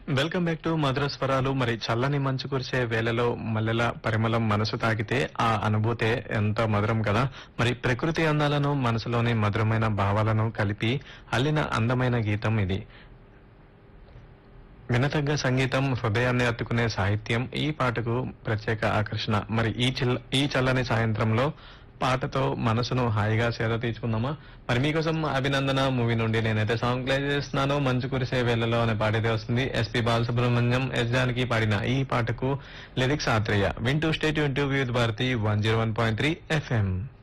welcome back to మధుర స్వరాలు మరి చల్లని మంచు కురిసే వేళలో మల్లెల పరిమళం మనసు తాకితే ఆ అనుభూతే ఎంత మధురం కదా మరి ప్రకృతి అందాలను మనసులోని మధురమైన భావాలను కలిపి అల్లిన అందమైన గీతం ఇది వినతగ్గ సంగీతం హృదయాన్ని అత్తుకునే సాహిత్యం ఈ పాటకు ప్రత్యేక ఆకర్షణ మరి ఈ చిల్ల ఈ చల్లని సాయంత్రంలో పాటతో మనసును హాయిగా సేద తీర్చుకుందామా మరి మీకోసం అభినందన మూవీ నుండి నేనైతే సాంగ్ ప్లే చేస్తున్నాను మంచు కురిసే వేళలో అనే పాట అయితే వస్తుంది ఎస్పి బాలసుబ్రహ్మణ్యం ఎస్ జానకి పాడిన ఈ పాటకు లిరిక్స్ ఆత్రేయ వింటూ స్టేట్ వింటూ Vividha Bharati one zero one point three FM